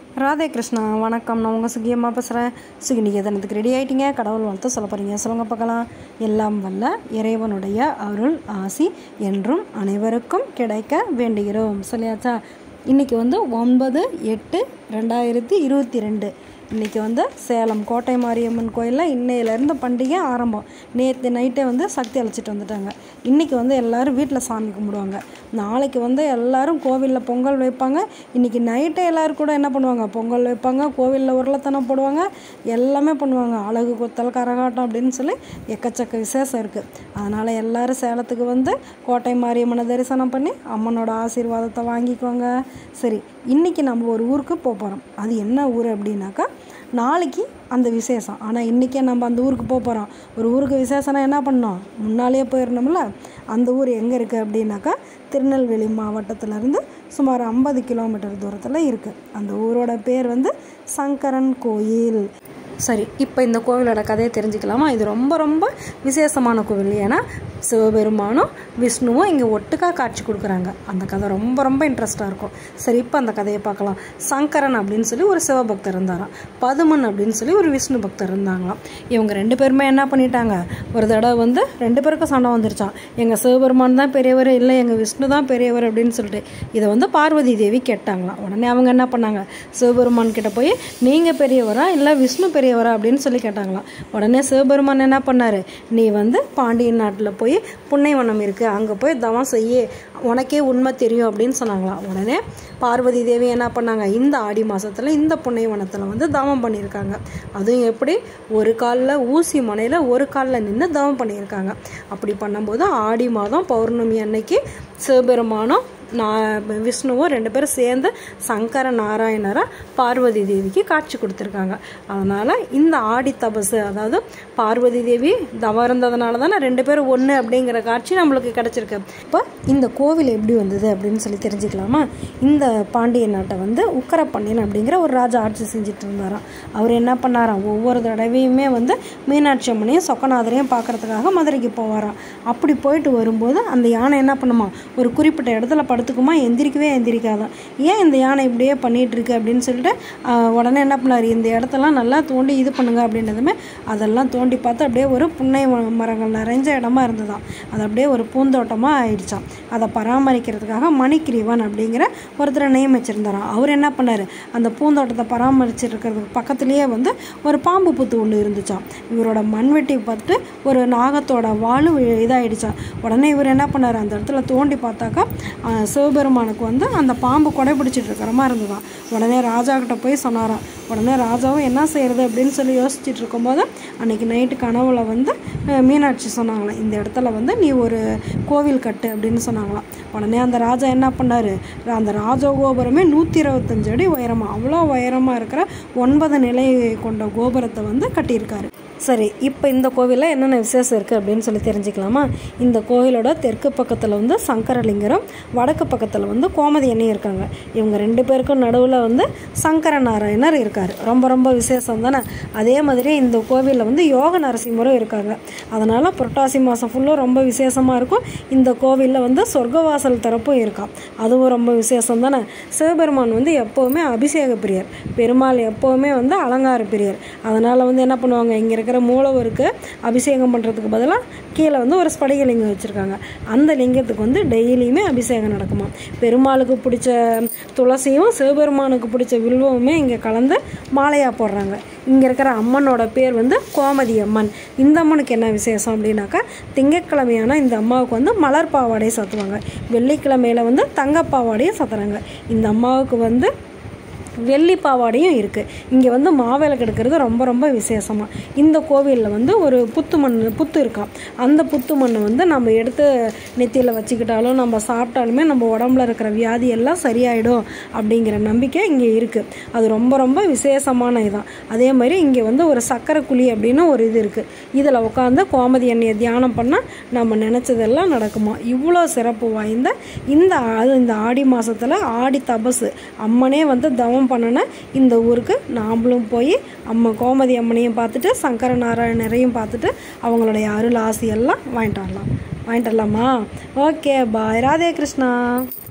ராதே கிருஷ்ணா வணக்கம் நான் உங்கள் சுகியம்மா பேசுகிறேன் சுகிநிகேதனத்துக்கு ரெடி ஆகிட்டீங்க கடவுள் வாழ்த்து சொல்ல போகிறீங்க சொல்லுங்க பார்க்கலாம் எல்லாம் வல்ல இறைவனுடைய அருள் ஆசி என்றும் அனைவருக்கும் கிடைக்க வேண்டுகிறோம் சொல்லியாச்சா இன்றைக்கி வந்து ஒன்பது எட்டு ரெண்டாயிரத்தி இருபத்தி ரெண்டு இன்றைக்கி வந்து சேலம் கோட்டை மாரியம்மன் கோயிலில் இன்னையிலேருந்து பண்டிகை ஆரம்பம் நேற்று நைட்டே வந்து சக்தி அழைச்சிட்டு வந்துட்டாங்க இன்றைக்கி வந்து எல்லோரும் வீட்டில் சாமி கும்பிடுவாங்க நாளைக்கு வந்து எல்லோரும் கோவிலில் பொங்கல் வைப்பாங்க இன்றைக்கி நைட்டே எல்லோரும் கூட என்ன பண்ணுவாங்க பொங்கல் வைப்பாங்க கோவிலில் உருளைத்தனம் போடுவாங்க எல்லாமே பண்ணுவாங்க அழகு குத்தல் கரகாட்டம் அப்படின்னு சொல்லி எக்கச்சக்க விசேஷம் இருக்குது அதனால் எல்லோரும் சேலத்துக்கு வந்து கோட்டை மாரியம்மனை தரிசனம் பண்ணி அம்மனோட ஆசீர்வாதத்தை வாங்கிக்குவாங்க சரி இன்றைக்கி நம்ம ஒரு ஊருக்கு போக போகிறோம் அது என்ன ஊர் அப்படின்னாக்கா நாளைக்கு அந்த விசேஷம் ஆனால் இன்றைக்கே நம்ம அந்த ஊருக்கு போக போகிறோம் ஒரு ஊருக்கு விசேஷம்னா என்ன பண்ணோம் முன்னாலேயே போயிடணும்ல அந்த ஊர் எங்கே இருக்குது அப்படின்னாக்கா திருநெல்வேலி மாவட்டத்திலேருந்து சுமார் ஐம்பது கிலோமீட்டர் தூரத்தில் இருக்குது அந்த ஊரோட பேர் வந்து சங்கரன் கோயில் சரி இப்போ இந்த கோவிலோட கதையை தெரிஞ்சுக்கலாமா இது ரொம்ப ரொம்ப விசேஷமான கோவில் ஏன்னா சிவபெருமானும் விஷ்ணுவும் இங்கே ஒட்டுக்காக காட்சி கொடுக்குறாங்க அந்த கதை ரொம்ப ரொம்ப இன்ட்ரெஸ்ட்டாக இருக்கும் சரி இப்போ அந்த கதையை பார்க்கலாம் சங்கரன் அப்படின்னு சொல்லி ஒரு சிவபக்தர் இருந்தாராம் பதுமன் அப்படின்னு சொல்லி ஒரு விஷ்ணு பக்தர் இருந்தாங்களாம் இவங்க ரெண்டு பேருமே என்ன பண்ணிட்டாங்க ஒரு தடவை வந்து ரெண்டு பேருக்கும் சண்டை வந்துருச்சான் எங்கள் சிவபெருமான் தான் பெரியவர் இல்லை எங்கள் விஷ்ணு தான் பெரியவர் அப்படின்னு சொல்லிட்டு இதை வந்து பார்வதி தேவி கேட்டாங்களாம் உடனே அவங்க என்ன பண்ணாங்க சிவபெருமான் கிட்ட போய் நீங்கள் பெரியவரா இல்லை விஷ்ணு பெரியவரா அப்படின்னு சொல்லி கேட்டாங்களாம் உடனே சிவபெருமான் என்ன பண்ணார் நீ வந்து பாண்டியன் நாட்டில் போய் புன்னைவனம் இருக்குது அங்கே போய் தவம் செய்ய உனக்கே உண்மை தெரியும் அப்படின்னு சொன்னாங்களாம் உடனே பார்வதி தேவி என்ன பண்ணாங்க இந்த ஆடி மாதத்தில் இந்த புன்னைவனத்தில் வந்து தவம் பண்ணியிருக்காங்க அதுவும் எப்படி ஒரு காலில் ஊசி மனையில் ஒரு காலில் நின்று தவம் பண்ணியிருக்காங்க அப்படி பண்ணும்போது ஆடி மாதம் பௌர்ணமி அன்னைக்கு சிவபெருமானும் நான் விஷ்ணுவும் ரெண்டு பேரும் சேர்ந்து சங்கர நாராயணராக பார்வதி தேவிக்கு காட்சி கொடுத்துருக்காங்க அதனால் இந்த ஆடி தபசு அதாவது பார்வதி தேவி தவம் இருந்ததுனால தானே ரெண்டு பேரும் ஒன்று அப்படிங்கிற காட்சி நம்மளுக்கு கிடச்சிருக்கு இப்போ இந்த கோவில் எப்படி வந்தது அப்படின்னு சொல்லி தெரிஞ்சுக்கலாமா இந்த பாண்டிய நாட்டை வந்து உக்கரப்பாண்டியன் அப்படிங்கிற ஒரு ராஜா ஆட்சி செஞ்சுட்டு இருந்தாராம் அவர் என்ன பண்ணாராம் ஒவ்வொரு தடவையுமே வந்து மீனாட்சி அம்மனையும் சொக்கநாதரையும் பார்க்கறதுக்காக மதுரைக்கு போவாராம் அப்படி போயிட்டு வரும்போது அந்த யானை என்ன பண்ணுமா ஒரு குறிப்பிட்ட இடத்துல படுத்துக்குமா எந்திரிக்கவே எந்திரிக்காதான் ஏன் இந்த யானை இப்படியே பண்ணிகிட்டு இருக்கு அப்படின்னு சொல்லிட்டு உடனே என்ன பண்ணார் இந்த இடத்தெல்லாம் நல்லா தோண்டி இது பண்ணுங்க அப்படின்னதுமே அதெல்லாம் தோண்டி பார்த்து அப்படியே ஒரு புன்னை மரங்கள் நிறைஞ்ச இடமா இருந்ததாம் அது அப்படியே ஒரு பூந்தோட்டமாக ஆயிடுச்சான் அதை பராமரிக்கிறதுக்காக மணிக்கிரீவன் அப்படிங்கிற ஒருத்தரை நியமிச்சிருந்தாராம் அவர் என்ன பண்ணார் அந்த பூந்தோட்டத்தை பராமரிச்சிருக்கிறதுக்கு பக்கத்துலேயே வந்து ஒரு பாம்பு புத்து ஒன்று இருந்துச்சான் இவரோட மண்வெட்டி பார்த்துட்டு ஒரு நாகத்தோட வாழு இதாகிடுச்சான் உடனே இவர் என்ன பண்ணார் அந்த இடத்துல தோண்டி பார்த்தாக்கா சிவபெருமானுக்கு வந்து அந்த பாம்பு கொடை பிடிச்சிட்டு இருக்கிற மாதிரி இருந்ததான் உடனே ராஜா கிட்ட போய் சொன்னாராம் உடனே ராஜாவும் என்ன செய்யறது அப்படின்னு சொல்லி யோசிச்சுட்டு இருக்கும்போது அன்னைக்கு நைட்டு கனவுல வந்து மீனாட்சி சொன்னாங்களாம் இந்த இடத்துல வந்து நீ ஒரு கோவில் கட்டு அப்படின்னு சொன்னாங்களாம் உடனே அந்த ராஜா என்ன பண்ணார் அந்த ராஜகோபுரமே நூற்றி இருபத்தஞ்சு அடி உயரமாக அவ்வளோ உயரமாக இருக்கிற ஒன்பது நிலை கொண்ட கோபுரத்தை வந்து கட்டியிருக்காரு சரி இப்போ இந்த கோவிலில் என்னென்ன விசேஷம் இருக்குது அப்படின்னு சொல்லி தெரிஞ்சுக்கலாமா இந்த கோவிலோட தெற்கு பக்கத்தில் வந்து சங்கரலிங்கரம் வடக்கு பக்கத்தில் வந்து கோமதி எண்ணெய் இருக்காங்க இவங்க ரெண்டு பேருக்கும் நடுவில் வந்து சங்கர நாராயணர் இருக்கார் ரொம்ப ரொம்ப விசேஷம் தானே அதே மாதிரி இந்த கோவிலில் வந்து யோக நரசிம்மரும் இருக்காங்க அதனால் புரட்டாசி மாதம் ஃபுல்லும் ரொம்ப விசேஷமாக இருக்கும் இந்த கோவிலில் வந்து சொர்க்கவாசல் தரப்பும் இருக்கான் அதுவும் ரொம்ப விசேஷம் தானே சிவபெருமான் வந்து எப்போவுமே அபிஷேக பிரியர் பெருமாள் எப்போவுமே வந்து அலங்கார பிரியர் அதனால் வந்து என்ன பண்ணுவாங்க இங்கே இருக்கிற மூலவருக்கு அபிஷேகம் பண்ணுறதுக்கு பதிலாக கீழே வந்து ஒரு ஸ்படிக லிங்கம் வச்சுருக்காங்க அந்த லிங்கத்துக்கு வந்து டெய்லியுமே அபிஷேகம் நடக்குமா பெருமாளுக்கு பிடிச்ச துளசியும் சிவபெருமானுக்கு பிடிச்ச வில்வமுமே இங்கே கலந்து மாலையாக போடுறாங்க இங்கே இருக்கிற அம்மனோட பேர் வந்து கோமதி அம்மன் இந்த அம்மனுக்கு என்ன விசேஷம் அப்படின்னாக்கா திங்கட்கிழமையான இந்த அம்மாவுக்கு வந்து மலர் பாவாடையை சத்துவாங்க வெள்ளிக்கிழமையில் வந்து தங்கப்பாவாடையும் சத்துறாங்க இந்த அம்மாவுக்கு வந்து வெள்ளி பாவாடையும் இருக்குது இங்கே வந்து மாவிளக்கு எடுக்கிறது ரொம்ப ரொம்ப விசேஷமாக இந்த கோவிலில் வந்து ஒரு புத்து மண் புத்து இருக்கான் அந்த புத்து மண்ணை வந்து நம்ம எடுத்து நெத்தியில் வச்சுக்கிட்டாலும் நம்ம சாப்பிட்டாலுமே நம்ம உடம்புல இருக்கிற வியாதி எல்லாம் சரியாயிடும் அப்படிங்கிற நம்பிக்கை இங்கே இருக்குது அது ரொம்ப ரொம்ப விசேஷமான இதான் அதே மாதிரி இங்கே வந்து ஒரு சக்கரை குழி அப்படின்னு ஒரு இது இருக்குது இதில் உட்காந்து கோமதி எண்ணெயை தியானம் பண்ணால் நம்ம நினச்சதெல்லாம் நடக்குமா இவ்வளோ சிறப்பு வாய்ந்த இந்த அது இந்த ஆடி மாதத்தில் ஆடி தபசு அம்மனே வந்து தவம் பண்ணின இந்த ஊருக்கு நாமளும் போய் அம்மா கோமதி அம்மனையும் பார்த்துட்டு சங்கர நாராயணரையும் பார்த்துட்டு அவங்களுடைய அருள் ஆசையெல்லாம் வாங்கிட்டு வரலாம் வாங்கிட்டு வரலாமா ஓகே பாய் ராதே கிருஷ்ணா